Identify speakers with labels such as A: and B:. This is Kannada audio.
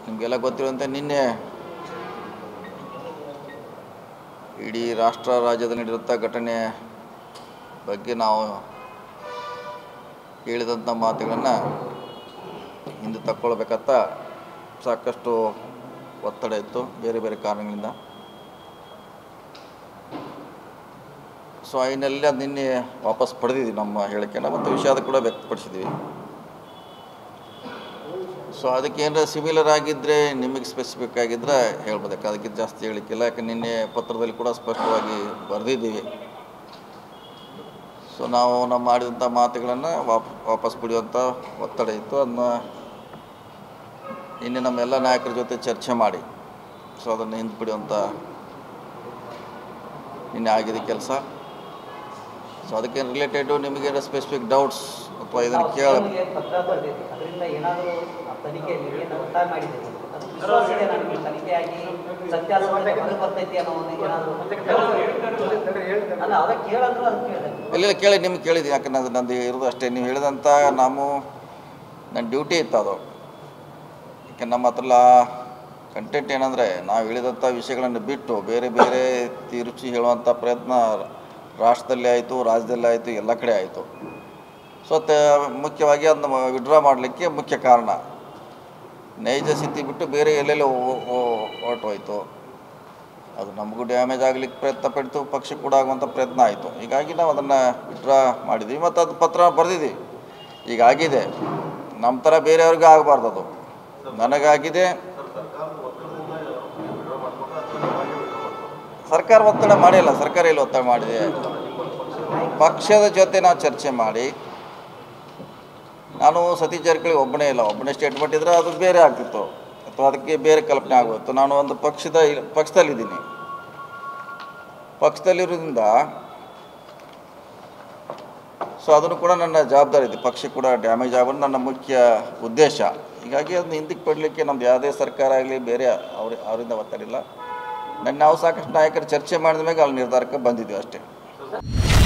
A: ನಿಮಗೆಲ್ಲ ಗೊತ್ತಿರುವಂತೆ ನಿನ್ನೆ ಇಡೀ ರಾಷ್ಟ್ರ ರಾಜ್ಯದಲ್ಲಿ ನಡೆದಿರುವಂಥ ಘಟನೆ ಬಗ್ಗೆ ನಾವು ಹೇಳಿದಂಥ ಮಾತುಗಳನ್ನು ಹಿಂದೆ ತಕ್ಕೊಳ್ಬೇಕಂತ ಸಾಕಷ್ಟು ಒತ್ತಡ ಇತ್ತು ಬೇರೆ ಬೇರೆ ಕಾರಣಗಳಿಂದ ಸೊ ಅದನ್ನೆಲ್ಲ ನಿನ್ನೆ ವಾಪಸ್ ಪಡೆದಿದ್ವಿ ನಮ್ಮ ಹೇಳಿಕೆನ ಮತ್ತು ವಿಷಾದ ಕೂಡ ವ್ಯಕ್ತಪಡಿಸಿದ್ವಿ ಸೊ ಅದಕ್ಕೆ ಏನಾರ ಸಿಮಿಲರ್ ಆಗಿದ್ದರೆ ನಿಮಗೆ ಸ್ಪೆಸಿಫಿಕ್ ಆಗಿದ್ದರೆ ಹೇಳ್ಬೋದಕ್ಕೆ ಅದಕ್ಕೆ ಜಾಸ್ತಿ ಹೇಳಿಕ್ಕಿಲ್ಲ ಯಾಕೆ ನಿನ್ನೆ ಪತ್ರದಲ್ಲಿ ಕೂಡ ಸ್ಪಷ್ಟವಾಗಿ ಬರೆದಿದ್ದೀವಿ ಸೊ ನಾವು ನಾವು ಮಾಡಿದಂಥ ಮಾತುಗಳನ್ನು ವಾಪ್ ವಾಪಸ್ ಪಡೆಯುವಂಥ ಒತ್ತಡ ಇತ್ತು ಅದನ್ನ ನಿನ್ನೆ ನಮ್ಮೆಲ್ಲ ನಾಯಕರ ಜೊತೆ ಚರ್ಚೆ ಮಾಡಿ ಸೊ ಅದನ್ನು ಹಿಂದೆ ನಿನ್ನೆ ಆಗಿದೆ ಕೆಲಸ ಸೊ ಅದಕ್ಕೆ ರಿಲೇಟೆಡು ನಿಮಗೇನೋ ಸ್ಪೆಸಿಫಿಕ್ ಡೌಟ್ಸ್ ಅಥವಾ ಇದನ್ನು ಕೇಳ
B: ನಿಮಗೆ ಪತ್ರ ಬರೆದಿದೆ ಅದರಿಂದ ಏನಾದರೂ ಆ ತನಿಖೆಯಲ್ಲಿ ಏನು ಒತ್ತಾಯ ಮಾಡಿದ್ದೀರಿ ಅದು ವಿಶ್ವಾಸ ಇದೆ ನನಗೆ ತನಿಖೆಯಾಗಿ ಸತ್ಯಾಸತ್ಯತೆ ಹೊರಗೆ ಬರ್ತೈತಿ ಅನ್ನೋ ಒಂದು ಏನಾದರೂ ಅಲ್ಲ ಅದ ಕೇಳಂದ್ರು ಅದು ಕೇಳಿದೆ
A: ಇಲ್ಲ ಕೇಳಿ ನಿಮ್ಗೆ ಕೇಳಿದ್ದೀನಿ ಯಾಕೆ ನಂದು ನಂದು ಇರೋದು ಅಷ್ಟೇ ನೀವು ಹೇಳಿದಂಥ ನಾವು ನನ್ನ ಡ್ಯೂಟಿ ಇತ್ತು ಅದು ಯಾಕೆ ನಮ್ಮ ಹತ್ರ ಕಂಟೆಂಟ್ ಏನಂದರೆ ನಾವು ಹೇಳಿದಂಥ ವಿಷಯಗಳನ್ನು ಬಿಟ್ಟು ಬೇರೆ ಬೇರೆ ತಿರುಚಿ ಹೇಳುವಂಥ ಪ್ರಯತ್ನ ರಾಷ್ಟ್ರದಲ್ಲಿ ಆಯಿತು ರಾಜ್ಯದಲ್ಲಿ ಆಯಿತು ಎಲ್ಲ ಕಡೆ ಆಯಿತು ಸೊ ತ ಮುಖ್ಯವಾಗಿ ಅದನ್ನ ವಿಡ್ರಾ ಮಾಡಲಿಕ್ಕೆ ಮುಖ್ಯ ಕಾರಣ ನೈಜ ಸ್ಥಿತಿ ಬಿಟ್ಟು ಬೇರೆ ಎಲ್ಲೆಲ್ಲೋ ಹೊರಟೋಯ್ತು ಅದು ನಮಗೂ ಡ್ಯಾಮೇಜ್ ಆಗ್ಲಿಕ್ಕೆ ಪ್ರಯತ್ನ ಪಡ್ತು ಪಕ್ಷಕ್ಕೆ ಕೂಡ ಆಗುವಂಥ ಪ್ರಯತ್ನ ಆಯಿತು ಹೀಗಾಗಿ ನಾವು ಅದನ್ನು ವಿಡ್ರಾ ಮಾಡಿದ್ವಿ ಮತ್ತು ಅದು ಪತ್ರ ಬರೆದಿದ್ದೀವಿ ಈಗ ಆಗಿದೆ ನಮ್ಮ ಥರ ಬೇರೆಯವ್ರಿಗೆ ಆಗಬಾರ್ದು ಅದು ನನಗಾಗಿದೆ ಸರ್ಕಾರ ಒತ್ತಡ ಮಾಡಿಲ್ಲ ಸರ್ಕಾರ ಇಲ್ಲಿ ಒತ್ತಡ ಮಾಡಿದೆ ಪಕ್ಷದ ಜೊತೆ ನಾವು ಚರ್ಚೆ ಮಾಡಿ ನಾನು ಸತೀಶ್ ಜಾರಕಿಹೊಳಿ ಒಬ್ಬನೇ ಇಲ್ಲ ಒಬ್ಬನೇ ಸ್ಟೇಟ್ಮೆಂಟ್ ಇದ್ದರೆ ಅದು ಬೇರೆ ಆಗ್ತಿತ್ತು ಅಥವಾ ಅದಕ್ಕೆ ಬೇರೆ ಕಲ್ಪನೆ ಆಗೋಯ್ತು ನಾನು ಒಂದು ಪಕ್ಷದ ಪಕ್ಷದಲ್ಲಿದ್ದೀನಿ ಪಕ್ಷದಲ್ಲಿರೋದ್ರಿಂದ ಸೊ ಅದನ್ನು ಕೂಡ ನನ್ನ ಜವಾಬ್ದಾರಿ ಇದೆ ಪಕ್ಷಕ್ಕೆ ಕೂಡ ಡ್ಯಾಮೇಜ್ ಆಗೋದು ನನ್ನ ಮುಖ್ಯ ಉದ್ದೇಶ ಹೀಗಾಗಿ ಅದನ್ನ ಹಿಂದಕ್ಕೆ ಪಡಲಿಕ್ಕೆ ನಮ್ದು ಯಾವುದೇ ಸರ್ಕಾರ ಆಗಲಿ ಬೇರೆ ಅವ್ರ ಅವರಿಂದ ಒತ್ತಡ ಇಲ್ಲ ನನ್ನ ನಾವು ಸಾಕಷ್ಟು ನಾಯಕರು ಚರ್ಚೆ ಮಾಡಿದ ಮೇಲೆ ಅಲ್ಲಿ ನಿರ್ಧಾರಕ್ಕೆ ಬಂದಿದ್ದೀವಿ ಅಷ್ಟೇ